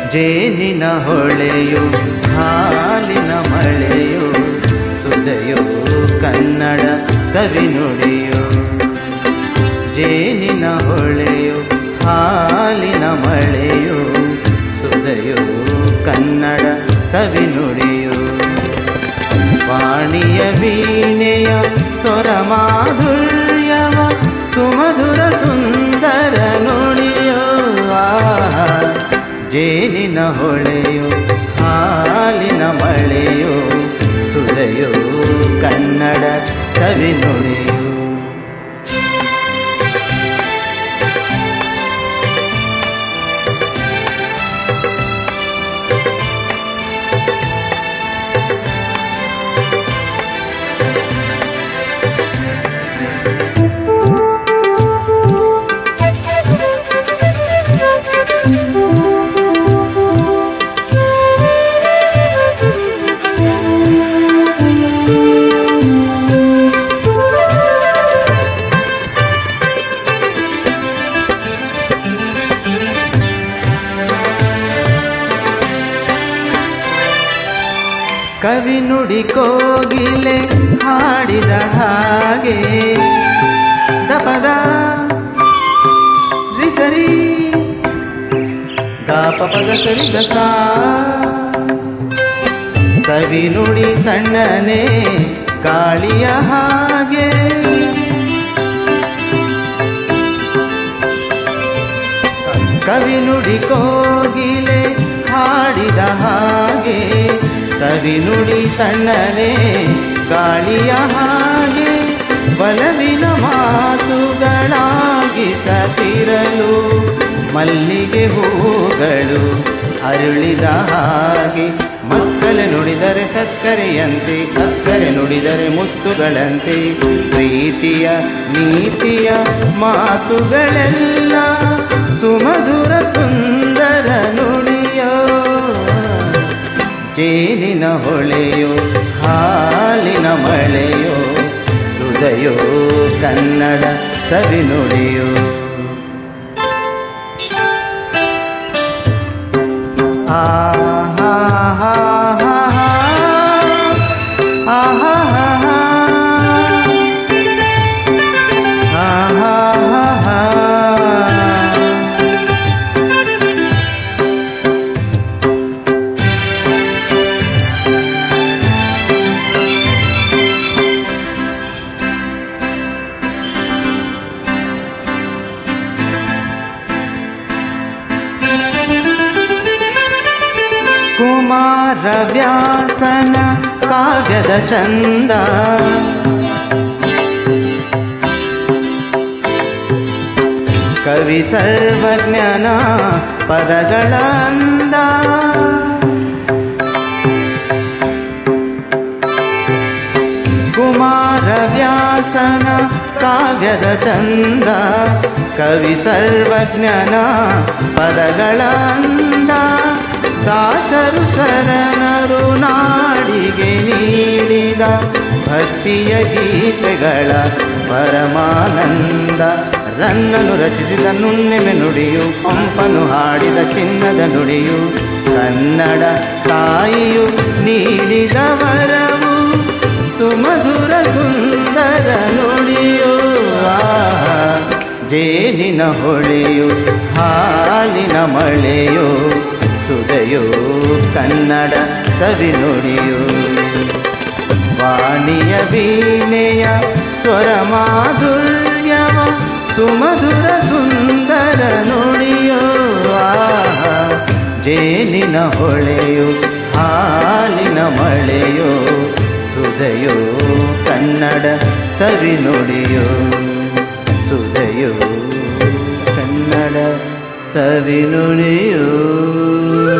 ಜೇನಿನ ಹೊಳೆಯು ಹಾಲಿನ ಮಳೆಯು ಸುಧೆಯು ಕನ್ನಡ ಸವಿನುಡಿಯು ಜೇನಿನ ಹೊಳೆಯು ಹಾಲಿನ ಮಳೆಯು ಸುಧೆಯು ಕನ್ನಡ ಸವಿನುಡಿಯು ವಾಣಿಯ ವೀಣೆಯ ಸ್ವರ ಮಾಧುರ್ಯವ ಸುಮಧುರ ಸುಂದರ ನುಡಿಯೋ ಆಹಾ. ಜೇನಿನ ಹೊಳೆಯು ಹಾಲಿನ ಮಳೆಯು ಸುಧೆಯು ಕನ್ನಡ ಸವಿನುಡಿಯು ಕವಿ ನುಡಿ ಕೋಗಿಲೆ ಹಾಡಿದ ಹಾಗೆ ದಪದ ರಿಸರಿ ಗಾಪ ಪದ ಸರಿ ದಸ ಕವಿ ನುಡಿ ಸಣ್ಣನೆ ಗಾಳಿಯ ಹಾಗೆ ಕವಿ ನುಡಿ ಕೋಗಿಲೆ ಹಾಡಿದ ಹಾಗೆ ಸವಿ ನುಡಿ ತಣ್ಣನೆ ಗಾಳಿಯ ಹಾಗೆ ಬಲವಿನ ಮಾತುಗಳಾಗಿ ಸತಿರಲು ಮಲ್ಲಿಗೆ ಹೂಗಳು ಅರುಳಿದ ಹಾಗೆ ಮಕ್ಕಳು ನುಡಿದರೆ ಸಕ್ಕರೆಯಂತೆ ಅಕ್ಕರೆ ನುಡಿದರೆ ಮುತ್ತುಗಳಂತೆ ಪ್ರೀತಿಯ ನೀತಿಯ ಮಾತುಗಳೆಲ್ಲ ಸುಮಧುರ ಸುಂದರ ನುಡಿಯೋ ಜೇನಿನ ಹೊಳೆಯೋ ಹಾಲಿನ ಮಳೆಯೋ ಸುಧಯೋ ಕನ್ನಡ ಸವಿನುಡಿಯೋ ಆ ಹಾ ಹಾ ಹಾ ಹಾ ಆ ಹಾ ಹಾ ಹಾ ಆ ಹಾ ಹಾ ಹಾ ಕುಮಾರ ವ್ಯಾಸನ ಕಾವ್ಯದ ಚಂದ ಕವಿ ಸರ್ವಜ್ಞನ ಪದಗಳ ಅಂದ ಕುಮಾರ ವ್ಯಾಸನ ಕಾವ್ಯದ ಚಂದ ಕವಿ ಸರ್ವಜ್ಞನ ಪದಗಳ ಅಂದ ದಾಸರು ಶರಣರು ನಾಡಿಗೆ ನೀಡಿದ ಭಕ್ತಿಯ ಗೀತೆಗಳ ಪರಮಾನಂದ ರನ್ನನು ರಚಿಸಿದ ನುಣ್ಣೆಮೆ ನುಡಿಯು ಪಂಪನು ಹಾಡಿದ ಚಿನ್ನದ ನುಡಿಯು ಕನ್ನಡ ತಾಯಿಯು ನೀಡಿದ ವರವು ಸುಮಧುರ ಸುಂದರ ನುಡಿಯೋ ಆಹಾ. ಜೇನಿನ ಹೊಳೆಯು ಹಾಲಿನ ಮಳೆಯೋ ಸುಧೆಯೋ ಕನ್ನಡ ಸವಿ ನುಡಿಯೋ ವಾಣಿಯ ವೀಣೆಯ ಸ್ವರ ಮಾಧುರ್ಯವ ಸುಮಧುರ ಸುಂದರ ನುಡಿಯೋ ಆಹಾ. ಜೇನಿನ ಹೊಳೆಯು ಹಾಲಿನ ಮಳೆಯೋ ಸುಧೆಯೋ ಕನ್ನಡ ಸವಿ ನುಡಿಯೋ ಸುಧೆಯೋ ಕನ್ನಡ ಸವಿ ನುಡಿಯೋ